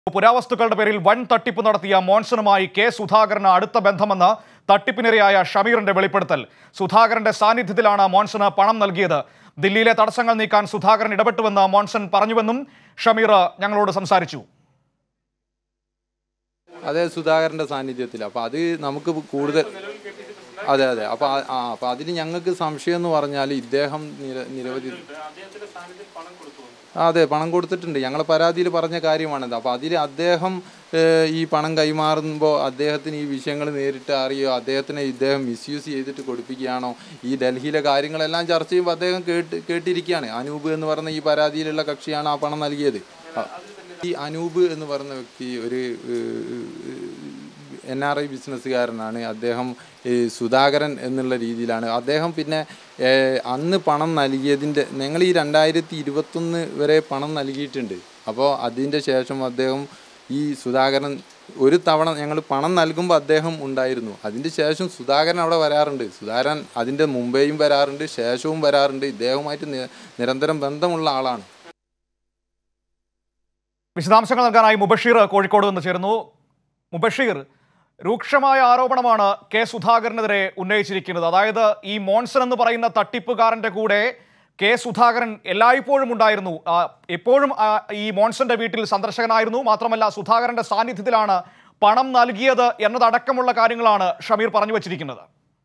പുരാവസ്തുക്കളുടെ പേരിൽ വൻ തട്ടിപ്പ് നടത്തിയ മോൺസണുമായി കെ സുധാകരന് അടുത്ത ബന്ധമെന്ന് തട്ടിപ്പിനിരയായ ഷമീറിന്റെ വെളിപ്പെടുത്തൽ സുധാകരന്റെ സാന്നിധ്യത്തിലാണ് മോൺസണ് പണം നൽകിയത് ദില്ലിയിലെ തടസ്സങ്ങൾ നീക്കാൻ സുധാകരൻ ഇടപെട്ടുവെന്ന് മോൺസൺ പറഞ്ഞുവെന്നും ഷമീർ ഞങ്ങളോട് സംസാരിച്ചു അതെ സുധാകരന്റെ സാന്നിധ്യത്തിൽ അപ്പോൾ അത് നമുക്ക് കൂടുതൽ അതെ അതെ അപ്പോൾ ആ അപ്പോൾ അതിന് ഞങ്ങൾക്ക് സംശയം എന്ന് പറഞ്ഞാൽ ഇദ്ദേഹം നിര നിരവധി അതെ പണം കൊടുത്തിട്ടുണ്ട് ഞങ്ങൾ പരാതിയിൽ പറഞ്ഞ കാര്യമാണത് അപ്പോൾ അതിൽ അദ്ദേഹം ഏഹ്, ഈ പണം കൈമാറുമ്പോൾ അദ്ദേഹത്തിന് ഈ വിഷയങ്ങൾ നേരിട്ട് അറിയോ അദ്ദേഹത്തിനെ ഇദ്ദേഹം മിസ്യൂസ് ചെയ്തിട്ട് കൊടുപ്പിക്കുകയാണോ ഈ ഡൽഹിയിലെ കാര്യങ്ങളെല്ലാം ചർച്ച ചെയ്യുമ്പോൾ അദ്ദേഹം കേട്ട് കേട്ടിരിക്കുകയാണ് അനൂപ് എന്ന് പറയുന്ന ഈ പരാതിയിലുള്ള കക്ഷിയാണ് ആ പണം നൽകിയത് ആ, ഈ അനൂപ് എന്ന് പറയുന്ന വ്യക്തി ഒരു എൻ ആർ ഐ ബിസിനസ്സുകാരനാണ് അദ്ദേഹം ഈ സുധാകരൻ എന്നുള്ള രീതിയിലാണ് അദ്ദേഹം പിന്നെ ഏഹ്, അന്ന് പണം നൽകിയതിൻ്റെ ഞങ്ങൾ ഈ രണ്ടായിരത്തി ഇരുപത്തൊന്ന് വരെ പണം നൽകിയിട്ടുണ്ട് അപ്പോൾ അതിൻ്റെ ശേഷം അദ്ദേഹം ഈ സുധാകരൻ ഒരു തവണ ഞങ്ങൾ പണം നൽകുമ്പോൾ അദ്ദേഹം ഉണ്ടായിരുന്നു അതിൻ്റെ ശേഷം സുധാകരൻ അവിടെ വരാറുണ്ട് സുധാകരൻ അതിൻ്റെ മുമ്പേയും വരാറുണ്ട് ശേഷവും വരാറുണ്ട് ഇദ്ദേഹവുമായിട്ട് നി- നിരന്തരം ബന്ധമുള്ള ആളാണ് വിശദാംശങ്ങൾ നൽകാനായി മുബഷീർ കോഴിക്കോട് നിന്ന് ചേരുന്നു മുബഷീർ രൂക്ഷമായ ആരോപണമാണ് കെ സുധാകരനെതിരെ ഉന്നയിച്ചിരിക്കുന്നത് അതായത് ഈ മോൺസൺ എന്ന് പറയുന്ന തട്ടിപ്പുകാരന്റെ കൂടെ കെ സുധാകരൻ എല്ലായ്പ്പോഴും ഉണ്ടായിരുന്നു ആ, എപ്പോഴും ആ, ഈ മോൺസന്റെ വീട്ടിൽ സന്ദർശകനായിരുന്നു മാത്രമല്ല സുധാകരന്റെ സാന്നിധ്യത്തിലാണ് പണം നൽകിയത് എന്നതടക്കമുള്ള കാര്യങ്ങളാണ് ഷമീർ പറഞ്ഞു വച്ചിരിക്കുന്നത്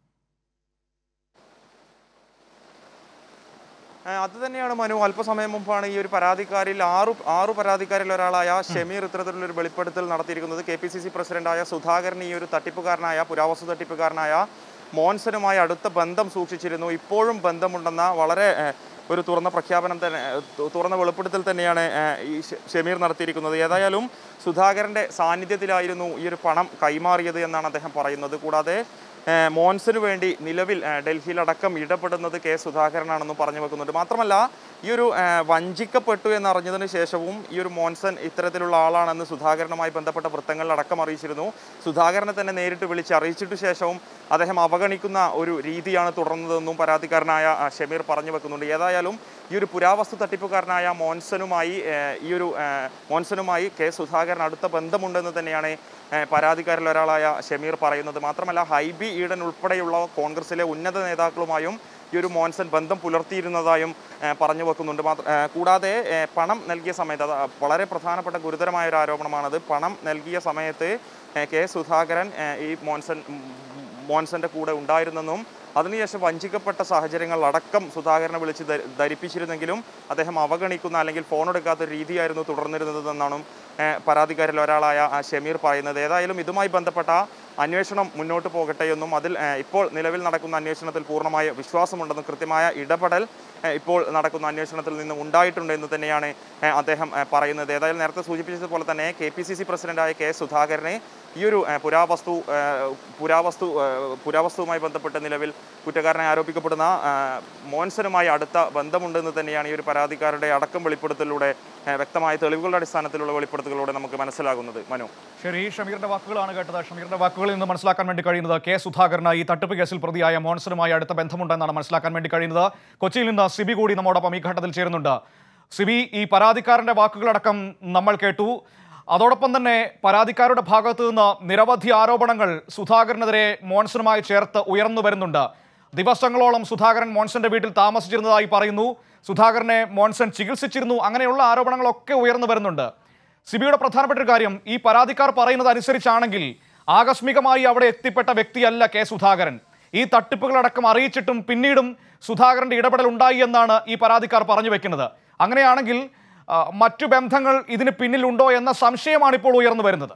ആ, അത് തന്നെയാണ് മനു അല്പസമയം മുമ്പാണ് ഈ ഒരു പരാതിക്കാരിൽ ആറു ആറു പരാതിക്കാരിൽ ഒരാളായ ഷമീർ ഇത്തരത്തിലുള്ള ഒരു വെളിപ്പെടുത്തൽ നടത്തിയിരിക്കുന്നത് കെ പി സി സി പ്രസിഡന്റായ സുധാകരൻ ഈ ഒരു തട്ടിപ്പുകാരനായ പുരാവസ്തു തട്ടിപ്പുകാരനായ മോൻസനുമായി അടുത്ത ബന്ധം സൂക്ഷിച്ചിരുന്നു ഇപ്പോഴും ബന്ധമുണ്ടെന്ന വളരെ ഏ, ഒരു തുറന്ന പ്രഖ്യാപനം തന്നെ ഏ, തു- തുറന്ന വെളിപ്പെടുത്തൽ തന്നെയാണ് ഏ, ഈ ഷ- ഷമീർ നടത്തിയിരിക്കുന്നത് ഏതായാലും സുധാകരന്റെ സാന്നിധ്യത്തിലായിരുന്നു ഈ ഒരു പണം കൈമാറിയത് എന്നാണ് അദ്ദേഹം പറയുന്നത് കൂടാതെ ഏഹ് മോൻസിനു വേണ്ടി നിലവിൽ ഏഹ് ഡൽഹിയിലടക്കം ഇടപെടുന്നത് കെ സുധാകരനാണെന്നും പറഞ്ഞു വെക്കുന്നുണ്ട് മാത്രമല്ല ഈ ഒരു ഏഹ് വഞ്ചിക്കപ്പെട്ടു എന്നറിഞ്ഞതിന് ശേഷവും ഈ ഒരു മോൻസൺ ഇത്തരത്തിലുള്ള ആളാണെന്ന് സുധാകരനുമായി ബന്ധപ്പെട്ട വൃത്തങ്ങളിൽ അടക്കം അറിയിച്ചിരുന്നു സുധാകരനെ തന്നെ നേരിട്ട് വിളിച്ച് അറിയിച്ചിട്ട് ശേഷവും അദ്ദേഹം അവഗണിക്കുന്ന ഒരു രീതിയാണ് തുടർന്നതെന്നും പരാതിക്കാരനായ ആ, ഷമീർ പറഞ്ഞു വെക്കുന്നുണ്ട് ഏതായാലും ഈ ഒരു പുരാവസ്തു തട്ടിപ്പുകാരനായ മോൻസനുമായി ഏഹ് ഈ ഒരു ഏഹ് മോൻസനുമായി കെ സുധാകരൻ അടുത്ത ബന്ധമുണ്ടെന്ന് തന്നെയാണ് ഏഹ് പരാതിക്കാരിൽ ഒരാളായ ഷമീർ പറയുന്നത് മാത്രമല്ല ഹൈബി ഈഡൻ ഉൾപ്പെടെയുള്ള കോൺഗ്രസിലെ ഉന്നത നേതാക്കളുമായും ഈ ഒരു മോൻസൺ ബന്ധം പുലർത്തിയിരുന്നതായും ഏഹ് പറഞ്ഞു വെക്കുന്നുണ്ട് മാത്ര ഏഹ് കൂടാതെ ഏഹ് പണം നൽകിയ സമയത്ത് അത് വളരെ പ്രധാനപ്പെട്ട ഗുരുതരമായ ഒരു ആരോപണമാണത് പണം നൽകിയ സമയത്ത് ഏഹ് കെ സുധാകരൻ ഏഹ് ഈ മോൻസൺ മോൻസന്റെ കൂടെ ഉണ്ടായിരുന്നെന്നും അതിനുശേഷം വഞ്ചിക്കപ്പെട്ട സാഹചര്യങ്ങൾ അടക്കം സുധാകരനെ വിളിച്ച് ധ- ധരിപ്പിച്ചിരുന്നെങ്കിലും അദ്ദേഹം അവഗണിക്കുന്ന അല്ലെങ്കിൽ ഫോൺ എടുക്കാത്ത ഒരു രീതിയായിരുന്നു തുടർന്നിരുന്നതെന്നാണ് ഏഹ് പരാതിക്കാരിൽ ഒരാളായ ആ ഷമീർ പറയുന്നത് ഏതായാലും ഇതുമായി ബന്ധപ്പെട്ട അന്വേഷണം മുന്നോട്ട് പോകട്ടെ എന്നും അതിൽ ഏഹ് ഇപ്പോൾ നിലവിൽ നടക്കുന്ന അന്വേഷണത്തിൽ പൂർണ്ണമായ വിശ്വാസമുണ്ടെന്നും കൃത്യമായ ഇടപെടൽ ഏഹ് ഇപ്പോൾ നടക്കുന്ന അന്വേഷണത്തിൽ നിന്ന് ഉണ്ടായിട്ടുണ്ട് എന്ന് തന്നെയാണ് ഏഹ് അദ്ദേഹം ഏഹ് പറയുന്നത് ഏതായാലും നേരത്തെ സൂചിപ്പിച്ചതുപോലെ തന്നെ കെ പി സി സി പ്രസിഡന്റായ കെ സുധാകരനെ ഈ ഒരു ഏഹ് പുരാവസ്തു ഏഹ് പുരാവസ്തു ഏഹ് പുരാവസ്തുവുമായി ബന്ധപ്പെട്ട് നിലവിൽ കുറ്റക്കാരനെ ആരോപിക്കപ്പെടുന്ന ഏഹ് മോൻസനുമായി അടുത്ത ബന്ധമുണ്ടെന്ന് തന്നെയാണ് ഈ ഒരു പരാതിക്കാരുടെ അടക്കം വെളിപ്പെടുത്തലിലൂടെ ഏഹ് വ്യക്തമായ തെളിവുകളുടെ അടിസ്ഥാനത്തിലുള്ള വെളിപ്പെടുത്തലുകളോടെ നമുക്ക് മനസ്സിലാകുന്നത് മനു ശരി ഷമീറിന്റെ വാക്കുകളാണ് കേട്ടത് ഷമീറിന്റെ വാക്കുകളിൽ നിന്ന് മനസ്സിലാക്കാൻ വേണ്ടി കഴിയുന്നത് കെ സുധാകരന് ഈ തട്ടിപ്പ് കേസിൽ പ്രതിയായ മോൺസനുമായി അടുത്ത ബന്ധമുണ്ടെന്നാണ് മനസ്സിലാക്കാൻ വേണ്ടി കഴിയുന്നത് കൊച്ചിയിൽ നിന്ന് സിബി കൂടി നമ്മോടൊപ്പം ഈ ഘട്ടത്തിൽ ചേരുന്നുണ്ട് സിബി ഈ പരാതിക്കാരന്റെ വാക്കുകളടക്കം നമ്മൾ കേട്ടു അതോടൊപ്പം തന്നെ പരാതിക്കാരുടെ ഭാഗത്തു നിന്ന് നിരവധി ആരോപണങ്ങൾ സുധാകരനെതിരെ മോൺസനുമായി ചേർത്ത് ഉയർന്നു വരുന്നുണ്ട് ദിവസങ്ങളോളം സുധാകരൻ മോൺസന്റെ വീട്ടിൽ താമസിച്ചിരുന്നതായി പറയുന്നു സുധാകരനെ മോൺസൺ ചികിത്സിച്ചിരുന്നു അങ്ങനെയുള്ള ആരോപണങ്ങളൊക്കെ ഉയർന്നു വരുന്നുണ്ട് സിബിയുടെ പ്രധാനപ്പെട്ട ഒരു കാര്യം ഈ പരാതിക്കാർ പറയുന്നത് അനുസരിച്ചാണെങ്കിൽ ആകസ്മികമായി അവിടെ എത്തിപ്പെട്ട വ്യക്തിയല്ല കെ സുധാകരൻ ഈ തട്ടിപ്പുകളടക്കം അറിയിച്ചിട്ടും പിന്നീടും സുധാകരന്റെ ഇടപെടൽ ഉണ്ടായി എന്നാണ് ഈ പരാതിക്കാർ പറഞ്ഞു വെക്കുന്നത് അങ്ങനെയാണെങ്കിൽ ആ, മറ്റു ബന്ധങ്ങൾ ഇതിന് പിന്നിലുണ്ടോ എന്ന സംശയമാണ് ഇപ്പോൾ ഉയർന്നു വരുന്നത്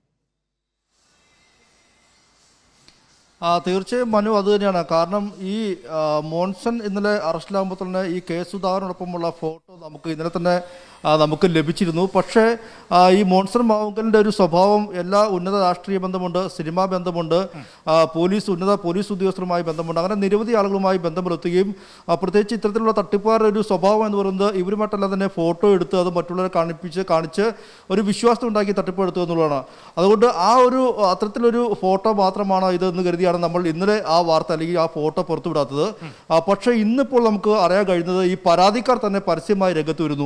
ആ തീർച്ചയായും മനു അത് തന്നെയാണ് കാരണം ഈ ആ, മോൺസൺ ഇന്നലെ അറസ്റ്റിലാകുമ്പോൾ തന്നെ ഈ കെ സുധാകരനോടൊപ്പമുള്ള ഫോട്ടോ നമുക്ക് ഇന്നലെ തന്നെ ആ, നമുക്ക് ലഭിച്ചിരുന്നു പക്ഷേ ആ, ഈ മോൺസൺ മാവുങ്കലിൻ്റെ ഒരു സ്വഭാവം എല്ലാ ഉന്നത രാഷ്ട്രീയ ബന്ധമുണ്ട് സിനിമാ ബന്ധമുണ്ട് ആ, പോലീസ് ഉന്നത പോലീസ് ഉദ്യോഗസ്ഥരുമായി ബന്ധമുണ്ട് അങ്ങനെ നിരവധി ആളുകളുമായി ബന്ധം പുലർത്തുകയും ആ, പ്രത്യേകിച്ച് ഇത്തരത്തിലുള്ള തട്ടിപ്പുകാരുടെ ഒരു സ്വഭാവം എന്ന് പറയുന്നത് ഇവരുമായിട്ടെല്ലാം തന്നെ ഫോട്ടോ എടുത്ത് അത് മറ്റുള്ളവരെ കാണിപ്പിച്ച് കാണിച്ച് ഒരു വിശ്വാസം ഉണ്ടാക്കി തട്ടിപ്പെടുത്തുക എന്നുള്ളതാണ് അതുകൊണ്ട് ആ ഒരു അത്തരത്തിലൊരു ഫോട്ടോ മാത്രമാണ് ഇതെന്ന് കരുതിയാണ് നമ്മൾ ഇന്നലെ ആ വാർത്ത അല്ലെങ്കിൽ ആ ഫോട്ടോ പുറത്തുവിടാത്തത് ആ, പക്ഷേ ഇന്നിപ്പോൾ നമുക്ക് അറിയാൻ കഴിയുന്നത് ഈ പരാതിക്കാർ തന്നെ പരസ്യമായി രംഗത്ത് വരുന്നു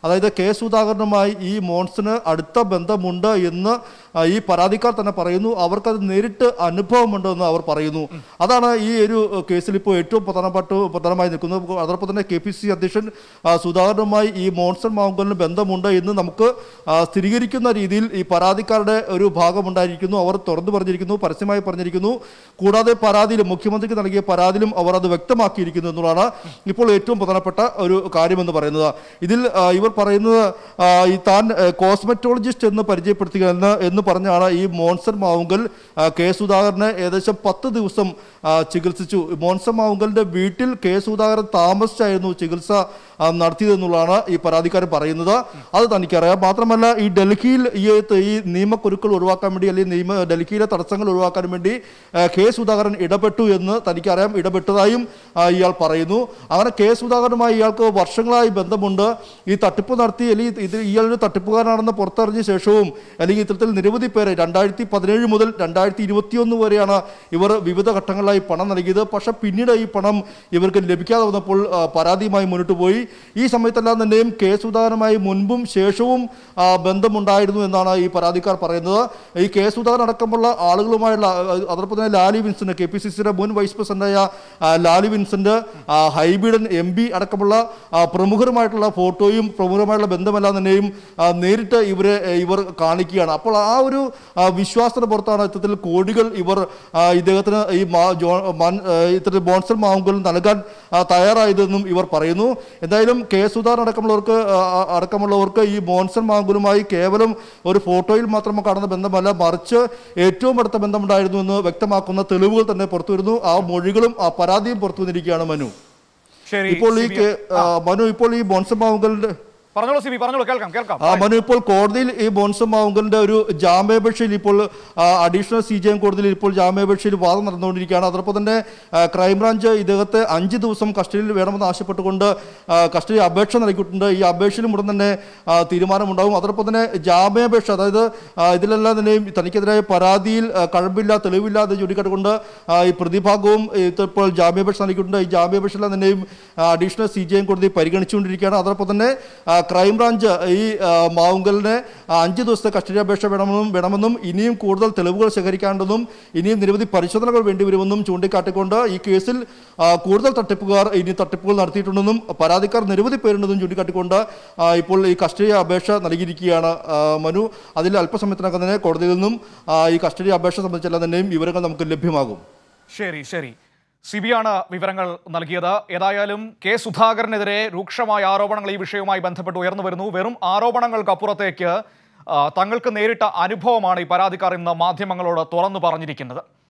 അതായത് കെ സുധാകരനുമായി ഈ മോൺസിന് അടുത്ത ബന്ധമുണ്ട് എന്ന് ആ, ഈ പരാതിക്കാർ തന്നെ പറയുന്നു അവർക്കത് നേരിട്ട് അനുഭവമുണ്ട് എന്ന് അവർ പറയുന്നു അതാണ് ഈ ഒരു കേസിൽ ഇപ്പോൾ ഏറ്റവും പ്രധാനപ്പെട്ട പ്രധാനമായി നിൽക്കുന്നത് അതോടൊപ്പം തന്നെ കെ പി സി അധ്യക്ഷൻ ആ, സുധാകരനുമായി ഈ മോൺസൺ മാവുങ്കലിന് ബന്ധമുണ്ട് എന്ന് നമുക്ക് ആ, സ്ഥിരീകരിക്കുന്ന രീതിയിൽ ഈ പരാതിക്കാരുടെ ഒരു ഭാഗമുണ്ടായിരിക്കുന്നു അവർ തുറന്നു പറഞ്ഞിരിക്കുന്നു പരസ്യമായി പറഞ്ഞിരിക്കുന്നു കൂടാതെ പരാതിയിലും മുഖ്യമന്ത്രിക്ക് നൽകിയ പരാതിയിലും അവർ അത് വ്യക്തമാക്കിയിരിക്കുന്നു എന്നുള്ളതാണ് ഇപ്പോൾ ഏറ്റവും പ്രധാനപ്പെട്ട ഒരു കാര്യമെന്ന് പറയുന്നത് ഇതിൽ ആ, ഇവർ പറയുന്നത് ആ, ഈ താൻ കോസ്മെറ്റോളജിസ്റ്റ് എന്ന് പരിചയപ്പെടുത്തുക എന്ന് എന്ന് പറഞ്ഞാണ് ഈ മോൺസൺ മാവുങ്കൽ ആ, കെ സുധാകരനെ ഏകദേശം പത്ത് ദിവസം ആ, ചികിത്സിച്ചു മോൺസൺ മാവുങ്കലിന്റെ വീട്ടിൽ കെ സുധാകരൻ താമസിച്ചായിരുന്നു ചികിത്സ ആ, നടത്തിയതെന്നുള്ളതാണ് ഈ പരാതിക്കാരൻ പറയുന്നത് അത് തനിക്കറിയാം മാത്രമല്ല ഈ ഡൽഹിയിൽ ഈ ഈ നിയമക്കുരുക്കൾ ഒഴിവാക്കാൻ വേണ്ടി അല്ലെങ്കിൽ നിയമ ഡൽഹിയിലെ തടസ്സങ്ങൾ ഒഴിവാക്കാൻ വേണ്ടി ആ, കെ സുധാകരൻ ഇടപെട്ടു എന്ന് തനിക്കറിയാം ഇടപെട്ടതായും ആ, ഇയാൾ പറയുന്നു അങ്ങനെ കെ സുധാകരനുമായി ഇയാൾക്ക് വർഷങ്ങളായി ബന്ധമുണ്ട് ഈ തട്ടിപ്പ് നടത്തി അല്ലെങ്കിൽ ഇത് ഇയാളൊരു തട്ടിപ്പുകാരനാണെന്ന് പുറത്തറിഞ്ഞ ശേഷവും അല്ലെങ്കിൽ ഇത്തരത്തിൽ നിരവധി പേരെ രണ്ടായിരത്തി പതിനേഴ് മുതൽ രണ്ടായിരത്തി ഇരുപത്തിയൊന്ന് വരെയാണ് ഇവർ വിവിധ ഘട്ടങ്ങളിലായി പണം നൽകിയത് പക്ഷെ പിന്നീട് ഈ പണം ഇവർക്ക് ലഭിക്കാതെ വന്നപ്പോൾ ആ, പരാതിയുമായി മുന്നോട്ട് പോയി ഈ സമയത്തെല്ലാം തന്നെയും കെ സുധാകരനുമായി മുൻപും ശേഷവും ആ, ബന്ധമുണ്ടായിരുന്നു എന്നാണ് ഈ പരാതിക്കാർ പറയുന്നത് ഈ കെ സുധാകരൻ അടക്കമുള്ള ആളുകളുമായുള്ള ആ, അതോടൊപ്പം തന്നെ Lali Vincent K P C സിയുടെ മുൻ വൈസ് പ്രസിഡന്റായ ആ, ലാലി വിൻസെന്റ് ആ, ഹൈബിഡൻ എം പി അടക്കമുള്ള ആ, പ്രമുഖരുമായിട്ടുള്ള ഫോട്ടോയും പ്രമുഖരുമായിട്ടുള്ള ബന്ധമെല്ലാം തന്നെയും ആ, നേരിട്ട് ഇവരെ ഏ, ഇവർ കാണിക്കുകയാണ് അപ്പോൾ ആ ഒരു ആ, വിശ്വാസത്തിന് പുറത്താണ് ഇത്തരത്തിൽ കോടികൾ ഇവർ ആ, ഇദ്ദേഹത്തിന് ഈ മാ- ജോ- മാൻ- ആ, ഇത്തരത്തിൽ ബോൺസൽ മാവുങ്കൽ നൽകാൻ ആ, തയ്യാറായതെന്നും ഇവർ പറയുന്നു എന്തായാലും കെ സുധാകരൻ അടക്കമുള്ളവർക്ക് ആ, ആ, അടക്കമുള്ളവർക്ക് ഈ ബോൺസൺ മാവുങ്കലുമായി കേവലം ഒരു ഫോട്ടോയിൽ മാത്രം കാണുന്ന ബന്ധമല്ല മറിച്ച് ഏറ്റവും അടുത്ത ബന്ധമുണ്ടായിരുന്നു എന്ന് വ്യക്തമാക്കുന്ന തെളിവുകൾ തന്നെ പുറത്തു വരുന്നു ആ മൊഴികളും ആ പരാതിയും പുറത്തു വന്നിരിക്കുകയാണ് മനു ശരി ഇപ്പോൾ ഈ സിബി, കേ- ആ, മനു ഇപ്പോൾ ഈ ബോൺസൺ മാവുങ്കലിന്റെ പറഞ്ഞോളൂ സിബി പറഞ്ഞോളൂ കേൾക്കാം കേൾക്കാം ആ മനു ഇപ്പോൾ കോടതിയിൽ ഈ ബോൺസം മാവുങ്കലിന്റെ ഒരു ജാമ്യാപേക്ഷയിൽ ഇപ്പോൾ ആ, അഡീഷണൽ സി ജി എം കോടതിയിൽ ഇപ്പോൾ ജാമ്യാപേക്ഷയിൽ വാദം നടന്നുകൊണ്ടിരിക്കുകയാണ് അതോടൊപ്പം തന്നെ ആ, ക്രൈംബ്രാഞ്ച് ഇദ്ദേഹത്തെ അഞ്ച് ദിവസം കസ്റ്റഡിയിൽ വേണമെന്ന് ആവശ്യപ്പെട്ടുകൊണ്ട് ആ, കസ്റ്റഡി അപേക്ഷ നൽകിയിട്ടുണ്ട് ഈ അപേക്ഷയിലും ഉടൻ തന്നെ ആ, തീരുമാനമുണ്ടാവും അതോടൊപ്പം തന്നെ ജാമ്യാപേക്ഷ അതായത് ആ, ഇതിലെല്ലാം തന്നെയും തനിക്കെതിരായ പരാതിയിൽ ആ, കഴമ്പില്ല തെളിവില്ലാതെ ചൂണ്ടിക്കാട്ടുകൊണ്ട് ആ, ഈ പ്രതിഭാഗവും ഇപ്പോൾ ജാമ്യാപേക്ഷ നൽകിയിട്ടുണ്ട് ഈ ജാമ്യാപേക്ഷയെല്ലാം തന്നെയും അഡീഷണൽ സി ജി എം കോടതി പരിഗണിച്ചുകൊണ്ടിരിക്കുകയാണ് അതോടൊപ്പം തന്നെ ആ, ക്രൈംബ്രാഞ്ച് ഈ ആ, മാവുങ്കലിനെ ആ, അഞ്ച് ദിവസത്തെ കസ്റ്റഡി അപേക്ഷ വേണമെന്നും വേണമെന്നും ഇനിയും കൂടുതൽ തെളിവുകൾ ശേഖരിക്കാണ്ടെന്നും ഇനിയും നിരവധി പരിശോധനകൾ വേണ്ടിവരുമെന്നും ചൂണ്ടിക്കാട്ടിക്കൊണ്ട് ഈ കേസിൽ ആ, കൂടുതൽ തട്ടിപ്പുകാർ ഇനി തട്ടിപ്പുകൾ നടത്തിയിട്ടുണ്ടെന്നും പരാതിക്കാർ നിരവധി പേരുണ്ടെന്നും ചൂണ്ടിക്കാട്ടിക്കൊണ്ട് ആ, ഇപ്പോൾ ഈ കസ്റ്റഡി അപേക്ഷ നൽകിയിരിക്കുകയാണ് ആ, മനു അതിൽ അല്പസമയത്തിനകം തന്നെ കോടതിയിൽ നിന്നും ആ, ഈ കസ്റ്റഡി അപേക്ഷ സംബന്ധിച്ചെല്ലാം തന്നെയും വിവരങ്ങൾ നമുക്ക് ലഭ്യമാകും ശരി ശരി സിബിയാണ് വിവരങ്ങൾ നൽകിയത് ഏതായാലും കെ സുധാകരനെതിരെ രൂക്ഷമായ ആരോപണങ്ങൾ ഈ വിഷയവുമായി ബന്ധപ്പെട്ട് ഉയർന്നു വരുന്നു വെറും ആരോപണങ്ങൾക്കപ്പുറത്തേക്ക് ആ, തങ്ങൾക്ക് നേരിട്ട അനുഭവമാണ് ഈ പരാതിക്കാർ ഇന്ന് മാധ്യമങ്ങളോട് തുറന്നു പറഞ്ഞിരിക്കുന്നത്